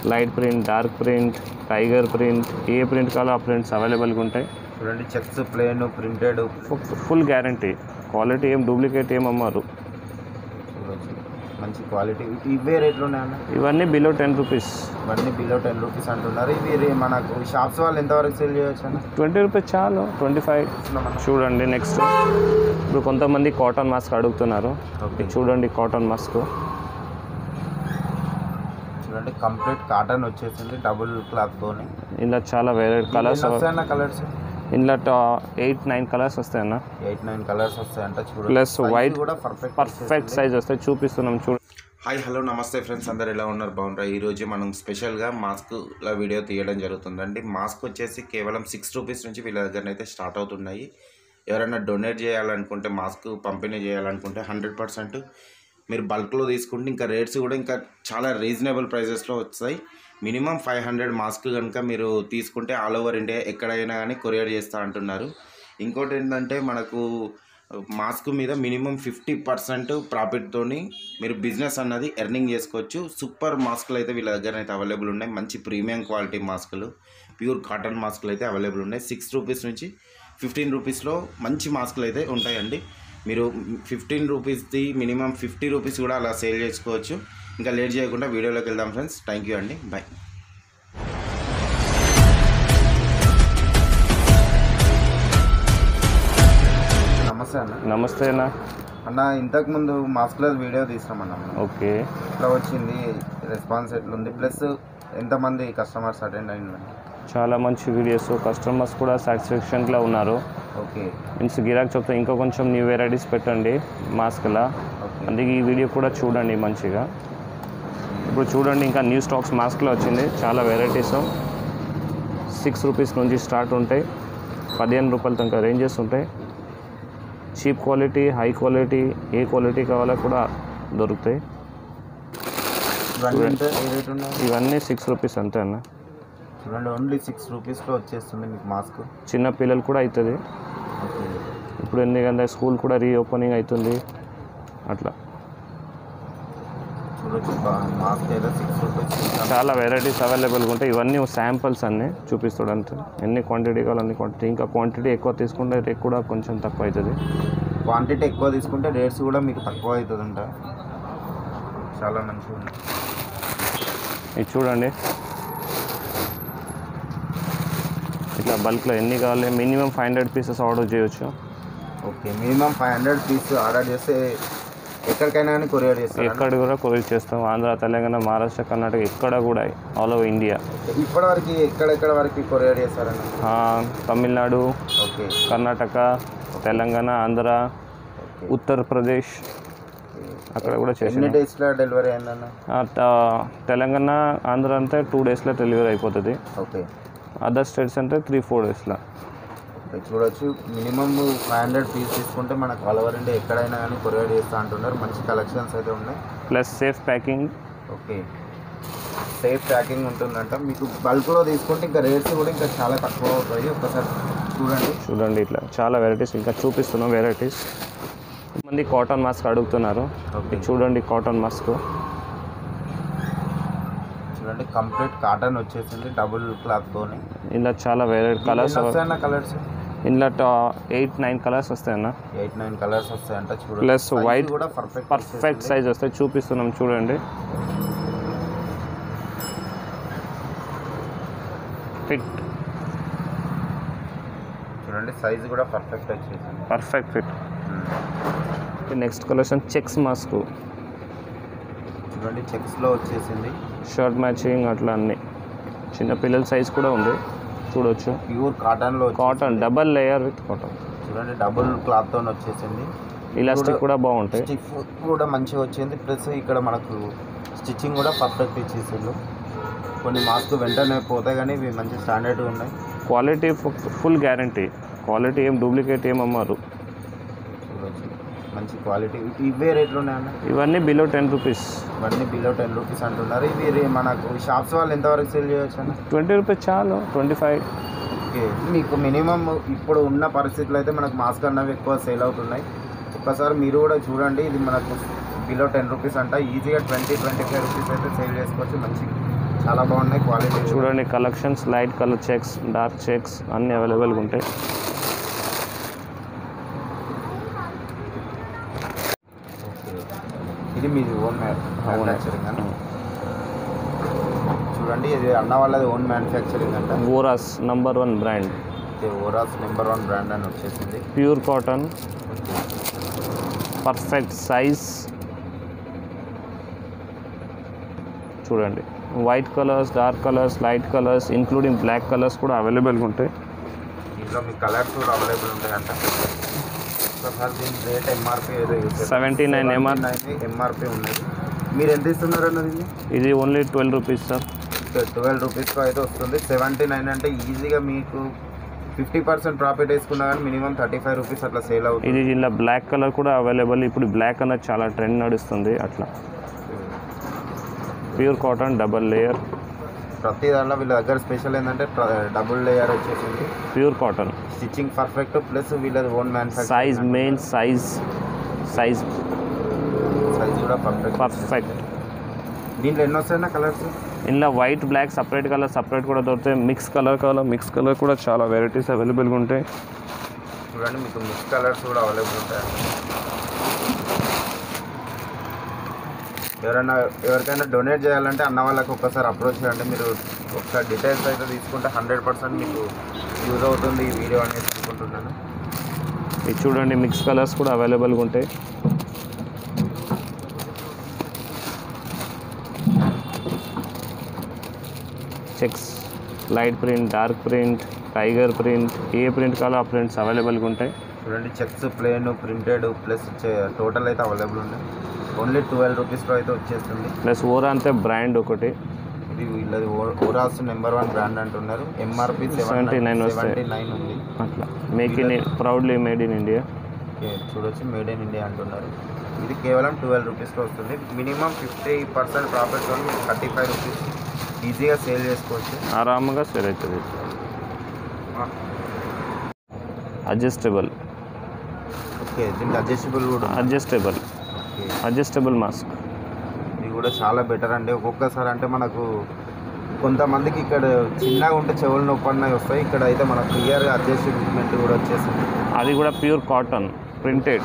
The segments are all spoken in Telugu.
Light print dark print tiger print ఏ ప్రింట్ కావాలో ఆ ప్రింట్స్ అవైలబుల్గా ఉంటాయి చూడండి checks plain printed full guarantee quality ఏం డూప్లికేట్ ఏం అమ్మారు చూడొచ్చు మంచి క్వాలిటీ ఇవే రేట్లు ఉన్నాయన్న ఇవన్నీ బిలో టెన్ రూపీస్ ఇవన్నీ బిలో టెన్ రూపీస్ అంటున్నారు ఇవి రే- మనకు షాప్స్ వాళ్ళు ఎంతవరకు సేల్ చేయొచ్చు అన్న ట్వంటీ రూపీస్ చాలు ట్వంటీ ఫైవ్ చూడండి నెక్స్ట్ ఇప్పుడు కొంతమంది కాటన్ మాస్క్ అడుగుతున్నారు ఓకే ఇది చూడండి కాటన్ మాస్క్ చూడండి కంప్లీట్ కాటన్ వచ్చేసింది డబుల్ క్లాత్ తోని ఇలా చాలా వేరే కలర్స్ వస్తాయన్న కలర్స్ ఇందులో ఎయిట్ నైన్ కలర్స్ వస్తాయన్న ఎయిట్ నైన్ కలర్స్ వస్తాయంట చూడండి Plus Size white కూడా పర్ఫెక్ట్ పర్ఫెక్ట్ సైజ్ వస్తాయి చూపిస్తున్నాం చూడ హాయ్ హలో నమస్తే ఫ్రెండ్స్ అందరు ఎలా ఉన్నారు బాగుంటారు ఈరోజు మనం స్పెషల్గా మాస్క్ల వీడియో తీయడం జరుగుతుందండి మాస్క్ వచ్చేసి కేవలం సిక్స్ రూపీస్ నుంచి వీళ్ళ దగ్గర అయితే స్టార్ట్ అవుతున్నాయి ఎవరైనా డొనేట్ చేయాలనుకుంటే మాస్క్ పంపిణీ చేయాలనుకుంటే హండ్రెడ్ పర్సెంట్ మీరు బల్క్లో తీసుకుంటే ఇంకా రేట్స్ కూడా ఇంకా చాలా రీజనబుల్ ప్రైజెస్లో వస్తాయి మినిమం ఫైవ్ హండ్రెడ్ మాస్క్ కనుక మీరు తీసుకుంటే ఆల్ ఓవర్ ఇండియా ఎక్కడైనా కానీ కొరియర్ చేస్తా అంటున్నారు ఇంకోటి ఏంటంటే మనకు మాస్క్ మీద మినిమం ఫిఫ్టీ పర్సెంట్ ప్రాఫిట్తోని మీరు బిజినెస్ అన్నది ఎర్నింగ్ చేసుకోవచ్చు సూపర్ మాస్కులు అయితే వీళ్ళ దగ్గర అయితే అవైలబుల్ ఉన్నాయి మంచి ప్రీమియం క్వాలిటీ మాస్కులు ప్యూర్ కాటన్ మాస్కులు అయితే అవైలబుల్ ఉన్నాయి సిక్స్ రూపీస్ నుంచి ఫిఫ్టీన్ రూపీస్లో మంచి మాస్కులు అయితే ఉంటాయండి మీరు ఫిఫ్టీన్ రూపీస్ది మినిమం ఫిఫ్టీ రూపీస్ కూడా అలా సేల్ చేసుకోవచ్చు ఇంకా లేట్ చేయకుండా వీడియోలోకి వెళ్దాం ఫ్రెండ్స్ థ్యాంక్ యూ అండి బాయ్ నమస్తే అన్న నమస్తే అన్న అన్న ఇంతకుముందు మాస్క్లర్ వీడియో తీసినామన్న మనం. ఓకే ఎట్లా వచ్చింది రెస్పాన్స్ ఎట్లుంది ప్లస్ ఎంతమంది కస్టమర్స్ అటెండ్ అయిన చాలా మంచి వీడియోస్ కస్టమర్స్ కూడా సాటిస్ఫాక్షన్లో ఉన్నారు ఓకే మీన్స్ గిరాక్ చెప్తే ఇంకా కొంచెం న్యూ వెరైటీస్ పెట్టండి మాస్క్లా ఓకే అందుకే ఈ వీడియో కూడా చూడండి మంచిగా ఇప్పుడు చూడండి ఇంకా న్యూ స్టాక్స్ మాస్క్లో వచ్చింది చాలా వెరైటీస్ సిక్స్ రూపీస్ నుంచి స్టార్ట్ ఉంటాయి పదిహేను రూపాయల తనక రేంజెస్ ఉంటాయి చీప్ క్వాలిటీ హై క్వాలిటీ ఏ క్వాలిటీ కావాలో కూడా దొరుకుతాయి ఇవన్నీ ఎంత ఏ రేట్ ఉన్నాయి ఇవన్నీ సిక్స్ రూపీస్ అంతే అన్న చూడండి ఓన్లీ సిక్స్ రూపీస్లో వచ్చేస్తుంది మీకు మాస్క్ చిన్న పిల్లలు కూడా అవుతుంది ఓకే ఇప్పుడు ఎందుకంటే స్కూల్ కూడా రీఓపెనింగ్ అవుతుంది అట్లా చూడొచ్చు మాస్క్ అయితే సిక్స్ రూపీస్ చాలా వెరైటీస్ అవైలబుల్గా ఉంటాయి ఇవన్నీ శాంపిల్స్ అన్నీ చూపిస్తాడు అంతే ఎన్ని క్వాంటిటీ కావాలి అన్ని క్వాంటిటీ ఇంకా క్వాంటిటీ ఎక్కువ తీసుకుంటే రేట్ కూడా కొంచెం తక్కువ అవుతుంది క్వాంటిటీ ఎక్కువ తీసుకుంటే రేట్స్ కూడా మీకు తక్కువ అవుతుంది అంట చాలా మంచిగా ఉంది ఇది చూడండి ఇట్లా బల్క్లో ఎన్ని కావాలి minimum five hundred pieces order చేయొచ్చు okay minimum five hundred piece order చేస్తే ఎక్కడికైనా కానీ కొరియర్ చేస్తారు ఎక్కడ కూడా కొరియర్ చేస్తాం ఆంధ్ర తెలంగాణ మహారాష్ట్ర కర్ణాటక ఎక్కడ కూడా ఆల్ ఓవర్ ఇండియా ఇప్పటివరకు ఎక్కడెక్కడ వరకు కొరియర్ చేస్తారన్న ఆ, తమిళనాడు ఓకే కర్ణాటక తెలంగాణ ఆంధ్ర ఓకే ఉత్తరప్రదేశ్ అక్కడ కూడా ఎన్ని చేసాను డేస్లో డెలివరీ అయిందన్న ఆ, త- తెలంగాణ ఆంధ్ర అంతా టూ డేస్లో డెలివరీ అయిపోతుంది ఓకే అదర్ స్టేట్స్ అంటే త్రీ ఫోర్ డేస్లో ఓకే చూడొచ్చు మినిమం ఫైవ్ హండ్రెడ్ పీస్ తీసుకుంటే మనకు ఆల్ ఓవర్ ఇండియా ఎక్కడైనా కానీ కొరియర్ చేస్తా అంటున్నారు మంచి కలెక్షన్స్ అయితే ఉన్నాయి plus safe packing okay safe packing ఉంటుందంట మీకు బల్క్లో తీసుకుంటే ఇంకా రేట్స్ కూడా ఇంకా చాలా తక్కువ అవుతాయి ఒకసారి చూడండి చూడండి ఇట్లా చాలా వెరైటీస్ ఇంకా చూపిస్తున్నాం వెరైటీస్ మంది కాటన్ మాస్క్ అడుగుతున్నారు ఓకే ఇది చూడండి కాటన్ మాస్క్ చూడండి కంప్లీట్ కాటన్ వచ్చేసింది డబుల్ క్లాత్ తోని ఇలా చాలా వెరైటీ కలర్స్ వస్తాయన్న కలర్స్ ఇందులో ఎయిట్ నైన్ కలర్స్ వస్తాయన్న ఎయిట్ నైన్ కలర్స్ వస్తాయంట చూడండి Plus Size white కూడా పర్ఫెక్ట్ పర్ఫెక్ట్ సైజ్ వస్తాయి చూపిస్తున్నాం చూడండి ఫిట్ చూడండి సైజ్ కూడా పర్ఫెక్ట్ వచ్చేసింది perfect fit next collection checks mask చూడండి చెక్స్ లో వచ్చేసింది షర్ట్ మ్యాచింగ్ అట్లా అన్ని చిన్న పిల్లల సైజ్ కూడా ఉంది చూడొచ్చు ప్యూర్ కాటన్ లో వచ్చేసింది. Cotton double layer with cotton చూడండి డబుల్ క్లాత్ తో వచ్చేసింది ఇలాస్టిక్ కూడా బాగుంటాయి స్టిఫ్ కూడా మంచిగా వచ్చింది ప్లస్ ఇక్కడ మనకు స్టిచ్చింగ్ కూడా పర్ఫెక్ట్ ఇచ్చేసిండు కొన్ని మాస్క్ వెంటనే పోతాయి కానీ ఇవి మంచి స్టాండర్డ్ ఉన్నాయి క్వాలిటీ ఫుల్ గ్యారంటీ క్వాలిటీ ఏం డూప్లికేట్ ఏం అమ్మారు చూడొచ్చు మంచి క్వాలిటీ ఇవే రేట్లు ఉన్నాయన్న ఇవన్నీ బిలో టెన్ రూపీస్ ఇవన్నీ బిలో టెన్ రూపీస్ అంటున్నారు ఇవి రే- మనకు షాప్స్ వాళ్ళు ఎంతవరకు సేల్ చేయొచ్చు అన్న ట్వంటీ రూపీస్ చాలు ట్వంటీ ఫైవ్ ఓకే మీకు మినిమం ఇప్పుడు ఉన్న పరిస్థితులు అయితే మనకు మాస్క్ అన్నవి ఎక్కువ సేల్ అవుతున్నాయి ఒక్కసారి మీరు కూడా చూడండి ఇది మనకు బిలో టెన్ రూపీస్ అంట ఈజీగా ట్వంటీ ట్వంటీ ఫైవ్ రూపీస్ అయితే సేల్ చేసుకోవచ్చు మంచి చాలా బాగున్నాయి క్వాలిటీ చూడండి collections light colour checks dark checks అన్నీ అవైలబుల్గా ఉంటాయి ఇది మీది ఓన్ మ్యానుఫ్యాక్చరింగ్ అని చూడండి ఇది అన్న వాళ్ళది ఓన్ మ్యానుఫ్యాక్చరింగ్ అంట ఓరాస్ నంబర్ వన్ బ్రాండ్ ఇది ఓరాస్ నెంబర్ వన్ బ్రాండ్ అని వచ్చేసింది ప్యూర్ కాటన్ పర్ఫెక్ట్ సైజ్ చూడండి white colours dark colours light colours including black colours కూడా అవైలబుల్గా ఉంటాయి దీంట్లో మీ కలర్స్ కూడా అవైలబుల్ ఉంటాయంట ఒకసారి దీని రేట్ ఎంఆర్పి ఏదో 79 MR. ఎంఆర్పి ఉన్నాయి మీరు ఎంత ఇస్తున్నారు అన్నది ఇది only twelve rupees sir twelve రూపీస్తో అయితే వస్తుంది సెవెంటీ నైన్ అంటే ఈజీగా మీకు ఫిఫ్టీ పర్సెంట్ ప్రాఫిట్ వేసుకున్నా కానీ మినిమం థర్టీ ఫైవ్ రూపీస్ అట్లా సేల్ అవుతుంది ఇది ఇలా బ్లాక్ కలర్ కూడా అవైలబుల్ ఇప్పుడు బ్లాక్ అనేది చాలా ట్రెండ్ నడుస్తుంది అట్లా ప్యూర్ కాటన్ డబల్ లేయర్ ప్రతి దాంట్లో వీళ్ళ దగ్గర స్పెషల్ ఏంటంటే డబుల్ లేయర్ వచ్చేసింది pure cotton stitching perfect plus వీళ్ళది own manufacture size main size size size కూడా పర్ఫెక్ట్ పర్ఫెక్ట్ దీంట్లో ఎన్ని వస్తాయన్న కలర్స్ ఇందులో white black separate colour separate కూడా దొరుకుతాయి mix colour colour mix colour కూడా చాలా వెరైటీస్ అవైలబుల్గా ఉంటాయి చూడండి మీకు మిక్స్ కలర్స్ కూడా అవైలబుల్ ఉంటాయి ఎవరైనా ఎవరికైనా డొనేట్ చేయాలంటే అన్న వాళ్ళకి ఒక్కసారి అప్రోచ్ చేయండి మీరు ఒకసారి డీటెయిల్స్ అయితే తీసుకుంటే హండ్రెడ్ పర్సెంట్ మీకు యూజ్ అవుతుంది ఈ వీడియో అనేది అనుకుంటున్నాను ఇది చూడండి మిక్స్ కలర్స్ కూడా అవైలబుల్గా ఉంటాయి checks light print dark print tiger print ఏ ప్రింట్ కావాలో ఆ ప్రింట్స్ అవైలబుల్గా ఉంటాయి చూడండి checks plain printed plus total అయితే అవైలబుల్ ఉన్నాయి ఓన్లీ ట్వెల్వ్ రూపీస్లో అయితే వచ్చేస్తుంది ప్లస్ ఓరా అంతే బ్రాండ్ ఒకటి ఇది వీళ్ళది ఓరాస్ నెంబర్ వన్ బ్రాండ్ అంటున్నారు ఎంఆర్పి 79 వస్తాయి. సెవెంటీ నైన్ ఉంది అట్లా make in proudly made in India okay, చూడొచ్చు మేడ్ ఇన్ ఇండియా అంటున్నారు ఇది కేవలం ట్వెల్వ్ రూపీస్లో వస్తుంది మినిమం ఫిఫ్టీ పర్సెంట్ ప్రాఫిట్తో మీకు థర్టీ ఫైవ్ రూపీస్ ఈజీగా సేల్ చేసుకోవచ్చు ఆరాముగా సేల్ అవుతుంది అడ్జస్టబుల్ ఓకే దీనికి అడ్జస్టబుల్ కూడా ఉంది. అడ్జస్టబుల్ ఓకే అడ్జస్టబుల్ మాస్క్ ఇది కూడా చాలా బెటర్ అండి ఒక్కొక్కసారి అంటే మనకు కొంతమందికి ఇక్కడ చిన్నగా ఉంటే చెవులు నొప్పి అన్నవి వస్తాయి ఇక్కడ అయితే మనకు క్లియర్గా అడ్జస్ట్మెంట్ కూడా వచ్చేసింది అది కూడా pure cotton printed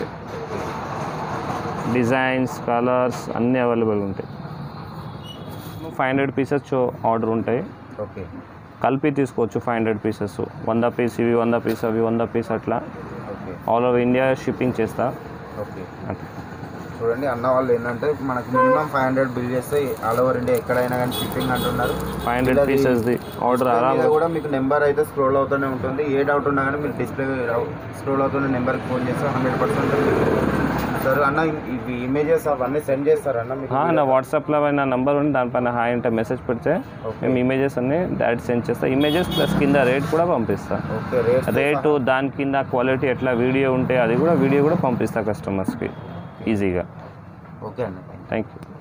designs colours అన్నీ అవైలబుల్ ఉంటాయి ఫైవ్ హండ్రెడ్ పీసెస్ ఆర్డర్ ఉంటాయి ఓకే కలిపి తీసుకోవచ్చు ఫైవ్ హండ్రెడ్ పీసెస్ వంద పీస్ ఇవి వంద పీస్ అవి వంద పీస్ అట్లా okay all over India shipping చేస్తా ఓకే అట్లా చూడండి అన్న వాళ్ళు ఏంటంటే మనకు మినిమం ఫైవ్ హండ్రెడ్ బిల్ చేస్తే ఆల్ ఓవర్ ఇండియా ఎక్కడైనా కానీ షిప్పింగ్ అంటున్నారు ఫైవ్ హండ్రెడ్ వీళ్ళది పీసెస్ది ఆర్డర్ డిస్ప్లే ఆరామ్ మీద కూడా మీకు నెంబర్ అయితే స్క్రోల్ అవుతూనే ఉంటుంది ఏ డౌట్ ఉన్నా కానీ మీరు డిస్ప్లే స్క్రోల్ అవుతున్న నెంబర్కి ఫోన్ చేస్తే హండ్రెడ్ పర్సెంట్ సార్ అన్న ఇవి ఇమేజెస్ అవన్నీ సెండ్ చేస్తారు అన్న మీకు నా వాట్సాప్లో నా నంబర్ ఉంది దానిపైన హాయ్ అంటే మెసేజ్ పెడితే ఓకే మేము ఇమేజెస్ అన్ని డైరెక్ట్ సెండ్ చేస్తాం ఇమేజెస్ ప్లస్ కింద రేట్ కూడా పంపిస్తా ఓకే రేట్ రేటు దాని కింద క్వాలిటీ ఎట్లా వీడియో ఉంటే అది కూడా వీడియో కూడా పంపిస్తా కస్టమర్స్కి ఈజీగా ఓకే అన్న థ్యాంక్ యూ